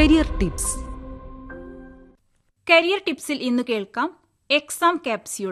career tips career ടിപ്സിൽ ഇന്ന് കേൾക്കാം exam capsule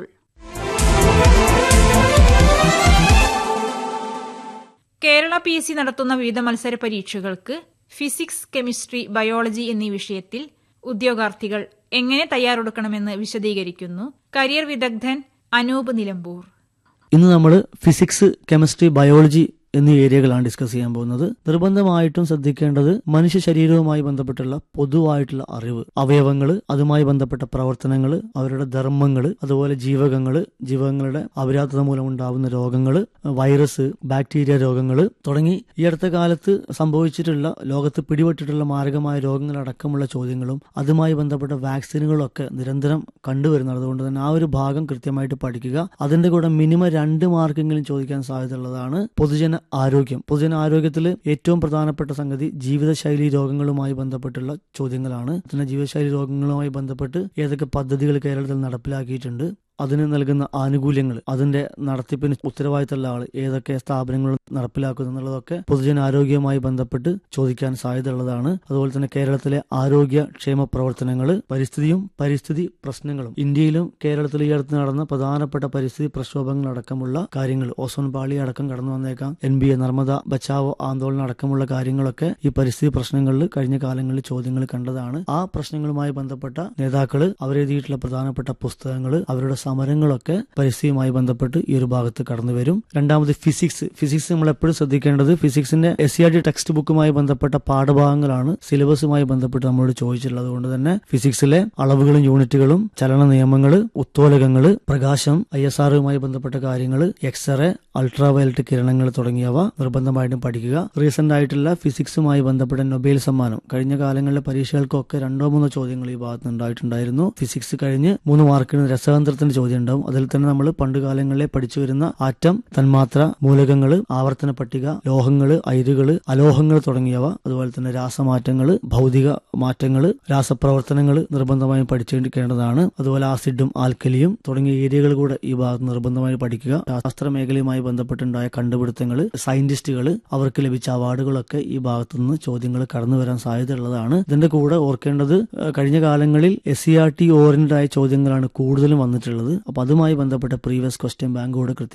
Kerala P S C നടത്തുന്ന വിവിധ മത്സര പരീക്ഷകൾക്ക് ഫിസിക്സ് കെമിസ്ട്രി ബയോളജി എന്നീ വിഷയത്തിൽ ഉദ്യോഗാർത്ഥികൾ എങ്ങനെ തയ്യാറെടുക്കണമെന്ന് വിശദീകരിക്കുന്നു കരിയർ വിദഗ്ധൻ അനൂപ് നിലമ്പൂർ ഇന്ന് നമ്മൾ ഫിസിക്സ് കെമിസ്ട്രി ബയോളജി എന്നീ ഏരിയകളാണ് ഡിസ്കസ് ചെയ്യാൻ പോകുന്നത് നിർബന്ധമായിട്ടും ശ്രദ്ധിക്കേണ്ടത് മനുഷ്യ ശരീരവുമായി ബന്ധപ്പെട്ടുള്ള പൊതുവായിട്ടുള്ള അറിവ് അവയവങ്ങൾ അതുമായി ബന്ധപ്പെട്ട പ്രവർത്തനങ്ങൾ അവരുടെ ധർമ്മങ്ങൾ അതുപോലെ ജീവകങ്ങൾ ജീവകങ്ങളുടെ അപരാധത മൂലം ഉണ്ടാവുന്ന രോഗങ്ങൾ വൈറസ് ബാക്ടീരിയ രോഗങ്ങൾ തുടങ്ങി ഈ അടുത്ത കാലത്ത് സംഭവിച്ചിട്ടുള്ള ലോകത്ത് പിടിപെട്ടിട്ടുള്ള മാരകമായ രോഗങ്ങളടക്കമുള്ള ചോദ്യങ്ങളും അതുമായി ബന്ധപ്പെട്ട വാക്സിനുകളും ഒക്കെ നിരന്തരം കണ്ടുവരുന്നത് അതുകൊണ്ട് തന്നെ ആ ഒരു ഭാഗം കൃത്യമായിട്ട് പഠിക്കുക അതിന്റെ കൂടെ മിനിമം രണ്ട് മാർക്കെങ്കിലും ചോദിക്കാൻ സാധ്യതയുള്ളതാണ് പൊതുജന ആരോഗ്യം പൊതുജന ആരോഗ്യത്തിൽ ഏറ്റവും പ്രധാനപ്പെട്ട സംഗതി ജീവിതശൈലി രോഗങ്ങളുമായി ബന്ധപ്പെട്ടുള്ള ചോദ്യങ്ങളാണ് പിന്നെ ജീവിതശൈലി രോഗങ്ങളുമായി ബന്ധപ്പെട്ട് ഏതൊക്കെ പദ്ധതികൾ കേരളത്തിൽ നടപ്പിലാക്കിയിട്ടുണ്ട് അതിന് നൽകുന്ന ആനുകൂല്യങ്ങൾ അതിന്റെ നടത്തിപ്പിന് ഉത്തരവാദിത്തമുള്ള ആൾ ഏതൊക്കെ സ്ഥാപനങ്ങൾ നടപ്പിലാക്കുന്നു എന്നുള്ളതൊക്കെ പൊതുജനാരോഗ്യവുമായി ബന്ധപ്പെട്ട് ചോദിക്കാൻ സാധ്യതയുള്ളതാണ് അതുപോലെ തന്നെ കേരളത്തിലെ ആരോഗ്യ ക്ഷേമ പ്രവർത്തനങ്ങൾ പരിസ്ഥിതിയും പരിസ്ഥിതി പ്രശ്നങ്ങളും ഇന്ത്യയിലും കേരളത്തിലും ഈ അടുത്ത് നടന്ന പ്രധാനപ്പെട്ട പരിസ്ഥിതി പ്രക്ഷോഭങ്ങളടക്കമുള്ള കാര്യങ്ങൾ ഓസോൺ പാളി അടക്കം കടന്നു വന്നേക്കാം N B A Narmada Bachao ആന്തോളനം അടക്കമുള്ള കാര്യങ്ങളൊക്കെ ഈ പരിസ്ഥിതി പ്രശ്നങ്ങളിൽ കഴിഞ്ഞ കാലങ്ങളിൽ ചോദ്യങ്ങൾ കണ്ടതാണ് ആ പ്രശ്നങ്ങളുമായി ബന്ധപ്പെട്ട നേതാക്കള് അവരെഴുതിയിട്ടുള്ള പ്രധാനപ്പെട്ട പുസ്തകങ്ങൾ അവരുടെ സമരങ്ങളൊക്കെ പരിസ്ഥിതിയുമായി ബന്ധപ്പെട്ട് ഈ ഒരു ഭാഗത്ത് കടന്നു വരും രണ്ടാമത് ഫിസിക്സ് ഫിസിക്സ് നമ്മൾ എപ്പോഴും ശ്രദ്ധിക്കേണ്ടത് ഫിസിക്സിന്റെ S C R T text ബുക്കുമായി ബന്ധപ്പെട്ട പാഠഭാഗങ്ങളാണ് സിലബസുമായി ബന്ധപ്പെട്ട് നമ്മളോട് ചോദിച്ചിട്ടുള്ളത് കൊണ്ട് തന്നെ ഫിസിക്സിലെ അളവുകളും യൂണിറ്റുകളും ചലന നിയമങ്ങൾ ഉത്തോലകങ്ങൾ പ്രകാശം ഐ എസ് ആറുമായി ബന്ധപ്പെട്ട കാര്യങ്ങൾ എക്സ്റേ അൾട്രാവയലറ്റ് കിരണങ്ങൾ തുടങ്ങിയവ നിർബന്ധമായിട്ടും പഠിക്കുക റീസെന്റ് ആയിട്ടുള്ള ഫിസിക്സുമായി ബന്ധപ്പെട്ട നൊബേൽ സമ്മാനം കഴിഞ്ഞ കാലങ്ങളിലെ പരീക്ഷകൾക്കൊക്കെ രണ്ടോ മൂന്നോ ചോദ്യങ്ങൾ ഈ ഭാഗത്ത് ഉണ്ടായിട്ടുണ്ടായിരുന്നു ഫിസിക്സ് കഴിഞ്ഞ് മൂന്ന് മാർക്കിന് രസതന്ത്രത്തിന്റെ ചോദ്യം ഉണ്ടാവും അതിൽ തന്നെ നമ്മൾ പണ്ട് കാലങ്ങളിലെ പഠിച്ചു വരുന്ന ആറ്റം തന്മാത്ര മൂലകങ്ങൾ ആവർത്തന പട്ടിക ലോഹങ്ങൾ അയിരുകൾ അലോഹങ്ങൾ തുടങ്ങിയവ അതുപോലെ തന്നെ രാസമാറ്റങ്ങൾ ഭൗതിക മാറ്റങ്ങൾ രാസപ്രവർത്തനങ്ങൾ നിർബന്ധമായും പഠിച്ചെടുക്കേണ്ടതാണ് അതുപോലെ ആസിഡും ആൽക്കലിയും തുടങ്ങിയ ഏരിയകൾ കൂടെ ഈ ഭാഗത്ത് നിർബന്ധമായി പഠിക്കുക ശാസ്ത്ര മേഖലയുമായി ബന്ധപ്പെട്ടുണ്ടായ കണ്ടുപിടുത്തങ്ങൾ സയന്റിസ്റ്റുകൾ അവർക്ക് ലഭിച്ച അവാർഡുകളൊക്കെ ഈ ഭാഗത്തു നിന്ന് ചോദ്യങ്ങൾ കടന്നു വരാൻ സാധ്യതയുള്ളതാണ് ഇതിന്റെ കൂടെ ഓർക്കേണ്ടത് ഏഹ്, കഴിഞ്ഞ കാലങ്ങളിൽ S C R T oriented ആയ ചോദ്യങ്ങളാണ് കൂടുതലും വന്നിട്ടുള്ളത് അപ്പൊ അതുമായി ബന്ധപ്പെട്ട പ്രീവിയസ് ക്വസ്റ്റ്യൻ ബാങ്ക് കൂടെ കൃത്യം